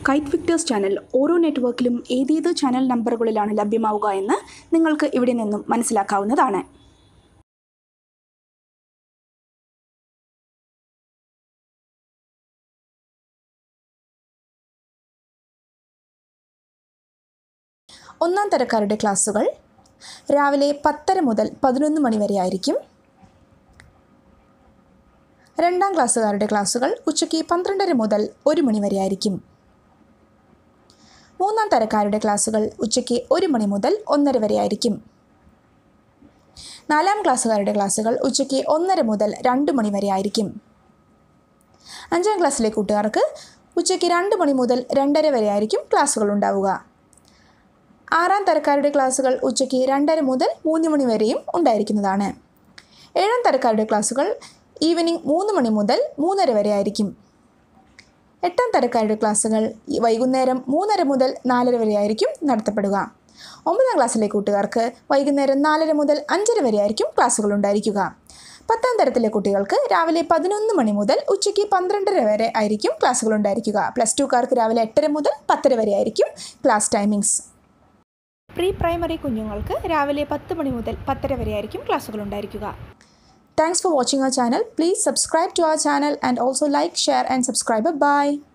KITE Victers channel ഓരോ നെറ്റ്വർക്കിലും ഏതേത് channel നമ്പറുകളിലാണ് ലഭ്യമാവുക എന്ന് നിങ്ങൾക്ക് ഇവിടെ നിന്നും മനസ്സിലാക്കാവുന്നതാണ് ഒന്നാം തരക്കാരുടെ ക്ലാസ്സുകൾ രാവിലെ പത്തര മുതൽ പതിനൊന്ന് മണി വരെ ആയിരിക്കും രണ്ടാം ക്ലാസ്സുകാരുടെ ക്ലാസ്സുകൾ ഉച്ചയ്ക്ക് പന്ത്രണ്ടര മുതൽ ഒരു മണി വരെ ആയിരിക്കും മൂന്നാം തരക്കാരുടെ ക്ലാസ്സുകൾ ഉച്ചയ്ക്ക് ഒരു മണി മുതൽ ഒന്നര വരെ ആയിരിക്കും നാലാം ക്ലാസ്സുകാരുടെ ക്ലാസ്സുകൾ ഉച്ചയ്ക്ക് ഒന്നര മുതൽ രണ്ട് മണി വരെ ആയിരിക്കും അഞ്ചാം ക്ലാസ്സിലെ കൂട്ടുകാർക്ക് ഉച്ചയ്ക്ക് രണ്ട് മണി മുതൽ രണ്ടര വരെ ആയിരിക്കും ക്ലാസ്സുകൾ ഉണ്ടാവുക ആറാം തരക്കാരുടെ ക്ലാസ്സുകൾ ഉച്ചയ്ക്ക് രണ്ടര മുതൽ മൂന്ന് മണി വരെയും ഉണ്ടായിരിക്കുന്നതാണ് ഏഴാം തരക്കാരുടെ ക്ലാസ്സുകൾ ഈവനിങ് മൂന്ന് മണി മുതൽ മൂന്നര വരെ ആയിരിക്കും എട്ടാം തരക്കാരുടെ ക്ലാസ്സുകൾ ഈ വൈകുന്നേരം മൂന്നര മുതൽ നാലര വരെ ആയിരിക്കും നടത്തപ്പെടുക ഒമ്പതാം ക്ലാസ്സിലെ കൂട്ടുകാർക്ക് വൈകുന്നേരം നാലര മുതൽ അഞ്ചര വരെ ആയിരിക്കും ക്ലാസ്സുകൾ ഉണ്ടായിരിക്കുക പത്താം തരത്തിലെ കുട്ടികൾക്ക് രാവിലെ പതിനൊന്ന് മണി മുതൽ ഉച്ചയ്ക്ക് പന്ത്രണ്ടര വരെ ആയിരിക്കും ക്ലാസ്സുകൾ ഉണ്ടായിരിക്കുക പ്ലസ് ടുക്കാർക്ക് രാവിലെ എട്ടര മുതൽ പത്തര വരെ ആയിരിക്കും ക്ലാസ് ടൈമിങ്സ് പ്രീ പ്രൈമറി കുഞ്ഞുങ്ങൾക്ക് രാവിലെ പത്ത് മണി മുതൽ പത്തര വരെ ആയിരിക്കും ക്ലാസ്സുകൾ ഉണ്ടായിരിക്കുക thanks for watching our channel please subscribe to our channel and also like share and subscribe by